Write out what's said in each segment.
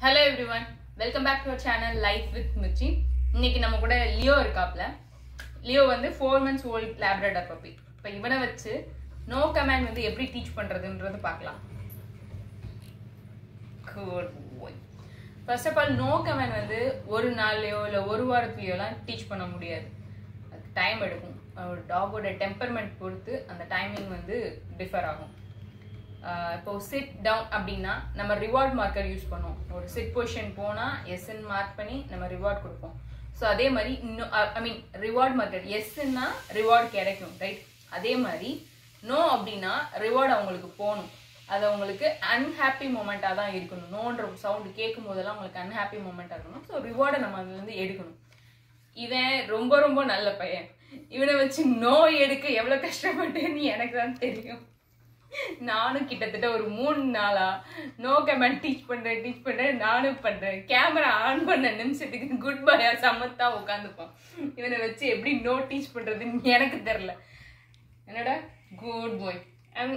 Hello everyone welcome back to our channel life with Mirchi இன்னைக்கு நம்ம கூட Leo இருக்காப்ல லியோ வந்து four months old labrador puppy இப்போ இவனை வச்சு நோ கமாண்ட் வந்து எப்படி டீச் பண்ணுறதுன்றது பார்க்கலாம் good boy first of all no command வந்து ஒரு நாள்லையோ இல்லை ஒரு வாரத்துலையோலாம் டீச் பண்ண முடியாது அதுக்கு டைம் எடுக்கும் ஒரு டாகோட டெம்பர்மெண்ட் பொறுத்து அந்த டைமிங் வந்து டிஃபர் ஆகும் ஆஹ் இப்போ சிட் டவுன் அப்படின்னா நம்ம ரிவார்ட் மார்க்கர் யூஸ் பண்ணுவோம் ஒரு சிட் பொசிஷன் போனால் எஸ்ன்னு மார்க் பண்ணி நம்ம ரிவார்ட் கொடுப்போம் ஸோ அதே மாதிரி இன்னும் ஐ மீன் ரிவார்ட் மார்க்கர் எஸ்ன்னா ரிவார்ட் கிடைக்கும் ரைட் அதே மாதிரி நோ அப்படின்னா ரிவார்டு அவங்களுக்கு போகணும் அது அவங்களுக்கு அன்ஹாப்பி மூமெண்ட்டாக தான் இருக்கணும் நோன்ற சவுண்டு கேட்கும் போதெல்லாம் அவங்களுக்கு அன்ஹாப்பி மூமெண்ட்டாக இருக்கணும் ஸோ ரிவார்டை நம்ம அதுலேருந்து எடுக்கணும் இவன் ரொம்ப ரொம்ப நல்ல பையன் இவனை வச்சு நோ எடுக்க எவ்வளோ கஷ்டப்பட்டேன்னு எனக்கு தான் தெரியும் நானும் கிட்டத்தட்ட ஒரு மூணு நாளா நோ கமெண்ட் டீச் பண்றேன் டீச் பண்றேன் நானும் பண்றேன் கேமரா ஆன் பண்ண நிமிஷத்துக்கு குட் பாயா சமத்தா உட்காந்துப்பான் இவனை வச்சு எப்படி நோ டீச் பண்றதுன்னு எனக்கு தெரில என்னடா குட் பாய் அண்ட்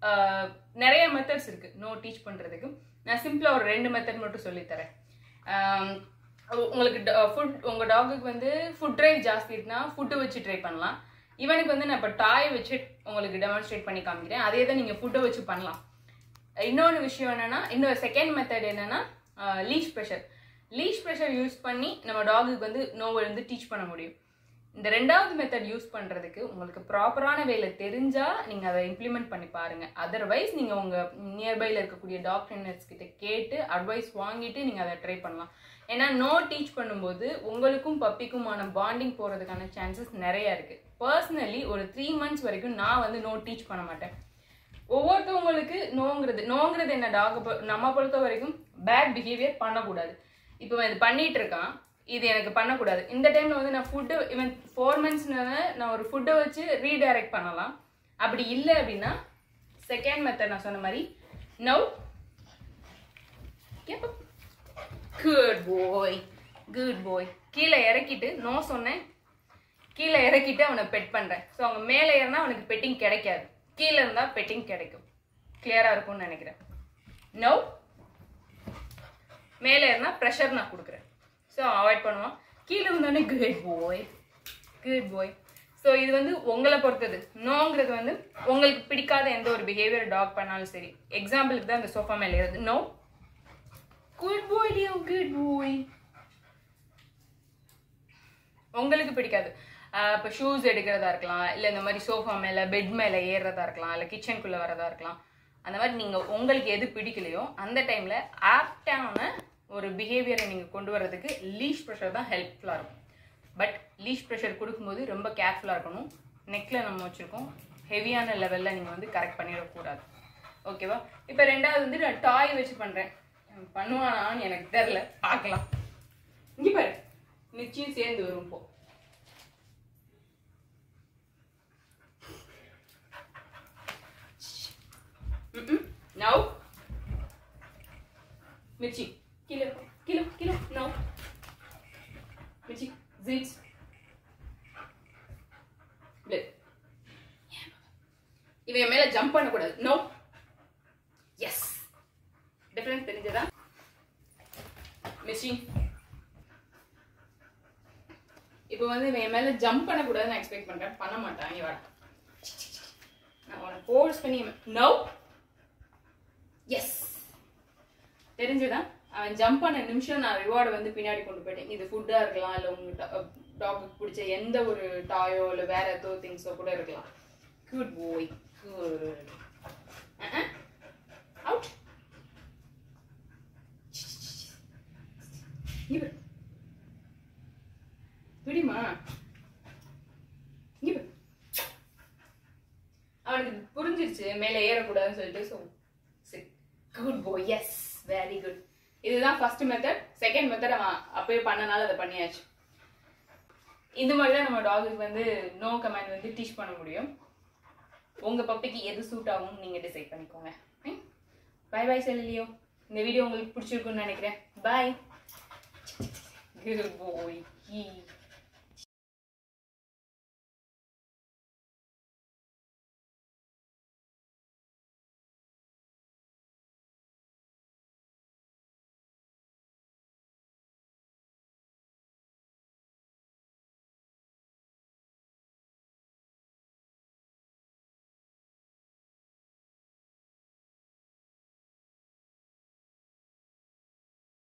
நிறைய மெத்தட்ஸ் இருக்கு நோ டீச் பண்றதுக்கு நான் சிம்பிளா ஒரு ரெண்டு மெத்தட் மட்டும் சொல்லித்தரேன் ஆம், உ- உங்களுக்கு ஃபுட் உங்க டாகுக்கு வந்து ஃபுட் ட்ரைவ் ஜாஸ்தி இருக்குன்னா ஃபுட்டு வச்சு ட்ரை பண்ணலாம் இவனுக்கு வந்து நான் இப்போ டாய் வச்சு உங்களுக்கு டெமான்ஸ்ட்ரேட் பண்ணி காமிக்கிறேன் அதே தான் நீங்கள் ஃபுட்டை வச்சு பண்ணலாம் இன்னொரு விஷயம் என்னன்னா இன்னொரு செகண்ட் மெத்தட் என்னன்னா leash pressure leash pressure use பண்ணி நம்ம டாகுக்கு வந்து நோவை வந்து டீச் பண்ண முடியும் இந்த ரெண்டாவது மெத்தட் யூஸ் பண்றதுக்கு உங்களுக்கு ப்ராப்பரான வேலை தெரிஞ்சா நீங்க அதை இம்ப்ளிமெண்ட் பண்ணி பாருங்க அதர்வைஸ் நீங்க உங்க நியர்பைல இருக்கக்கூடிய டாக்டர்ஸ் கிட்ட கேட்டு அட்வைஸ் வாங்கிட்டு நீங்க அதை ட்ரை பண்ணலாம் ஏன்னா நோ டீச் பண்ணும்போது உங்களுக்கும் பப்பிக்குமான பாண்டிங் போறதுக்கான சான்சஸ் நிறைய இருக்கு பர்சனலி ஒரு த்ரீ மந்த்ஸ் வரைக்கும் நான் வந்து நோ டீச் பண்ண மாட்டேன் ஒவ்வொருத்தவங்களுக்கு நோங்கிறது நோங்கிறது என்ன டாக் நம்ம பொறுத்த வரைக்கும் பேட் பிஹேவியர் பண்ணக்கூடாது இப்போ இவன் இது பண்ணிட்டு இருக்கான் இது எனக்கு பண்ணக்கூடாது இந்த டைம்ல வந்து நான் ஃபுட்டு இவன் ஃபோர் மந்த்ஸ்னால நான் ஒரு ஃபுட்டை வச்சு ரீடைரக்ட் பண்ணலாம் அப்படி இல்லை அப்படின்னா செகண்ட் மெத்தட் நான் சொன்ன மாதிரி நவ் குட் போய் குட் போய் கீழே இறக்கிட்டு நோ சொன்னேன் கீழே இறக்கிட்டு அவனை பெட் பண்றேன் ஸோ அவங்க மேலே ஏறினா அவனுக்கு பெட்டிங் கிடைக்காது கீழே இருந்தா பெட்டிங் கிடைக்கும் கிளியரா இருக்கும்னு நினைக்கிறேன் நோ மேலே ஏறினா ப்ரெஷர் நான் கொடுக்குறேன் ஸோ அவாய்ட் பண்ணுவான் கீழே வந்தோடனே குட் போய் குட் போய் ஸோ இது வந்து உங்களை பொறுத்தது நோங்கிறது வந்து உங்களுக்கு பிடிக்காத எந்த ஒரு பிஹேவியர் டாக் பண்ணாலும் சரி எக்ஸாம்பிளுக்கு தான் இந்த சோஃபா மேலே ஏறுது no good boy Leo good boy உங்களுக்கு பிடிக்காது இப்போ ஷூஸ் எடுக்கிறதா இருக்கலாம் இல்லை இந்த மாதிரி சோஃபா மேலே பெட் மேலே ஏறுறதா இருக்கலாம் இல்லை கிச்சனுக்குள்ளே வரதா இருக்கலாம் அந்த மாதிரி நீங்கள் உங்களுக்கு எது பிடிக்கலையோ அந்த டைமில் ஆப்டான ஒரு பிஹேவியரை நீங்கள் கொண்டு வர்றதுக்கு லீஷ் ப்ரெஷர் தான் ஹெல்ப்ஃபுல்லாக இருக்கும் பட் லீஷ் ப்ரெஷர் கொடுக்கும்போது ரொம்ப கேர்ஃபுல்லாக இருக்கணும் நெக்கில் நம்ம வச்சுருக்கோம் ஹெவியான லெவலில் நீங்கள் வந்து கரெக்ட் பண்ணிடக்கூடாது ஓகேவா இப்போ ரெண்டாவது வந்து நான் டாய் வச்சு பண்ணுறேன் பண்ணுவானான்னு எனக்கு தெரில பார்க்கலாம் இங்கே பாரு நிச்சயம் சேர்ந்து வரும் இப்போ நவ் மிர்ச்சி கிலோ கிலோ கிலோ நவ் மிர்ச்சி ஜீட்ஸ் இவன் என் மேல ஜம்ப் பண்ணக்கூடாது நோ எஸ் டிஃபரன்ஸ் தெரிஞ்சதா மிர்ச்சி இப்போ வந்து இவன் என் மேல ஜம்ப் பண்ணக்கூடாதுன்னு நான் எக்ஸ்பெக்ட் பண்றேன் பண்ண மாட்டான் இவன் வாடா. நான் உன்னை ஃபோர்ஸ் பண்ணி நோ எஸ் தெரிஞ்சுதா அவன் ஜம்ப் பண்ண நிமிஷம் நான் ரிவார்டு வந்து பின்னாடி கொண்டு போயிட்டேன் இது ஃபுட்டாக இருக்கலாம் இல்லை உங்க டாகுக்கு பிடிச்ச எந்த ஒரு டாயோ இல்லை வேற ஏதோ திங்ஸோ கூட இருக்கலாம் குட் போய் குட் அவுட் பிடிமா இங்க பாரு. அவனுக்கு புரிஞ்சிருச்சு மேலே ஏறக்கூடாதுன்னு சொல்லிட்டு so good boy yes very good இதுதான் ஃபர்ஸ்ட் மெத்தட் செகண்ட் மெத்தட் அவன் அப்பயே பண்ணனால அதை பண்ணியாச்சு இந்த மாதிரி தான் நம்ம டாகுக்கு வந்து நோ கமாண்ட் வந்து டீச் பண்ண முடியும் உங்க பப்பிக்கு எது சூட் ஆகும் நீங்க டிசைட் பண்ணிக்கோங்க பை பை செல்லியோ இந்த வீடியோ உங்களுக்கு பிடிச்சிருக்குன்னு நினைக்கிறேன் பாய் குட் போய்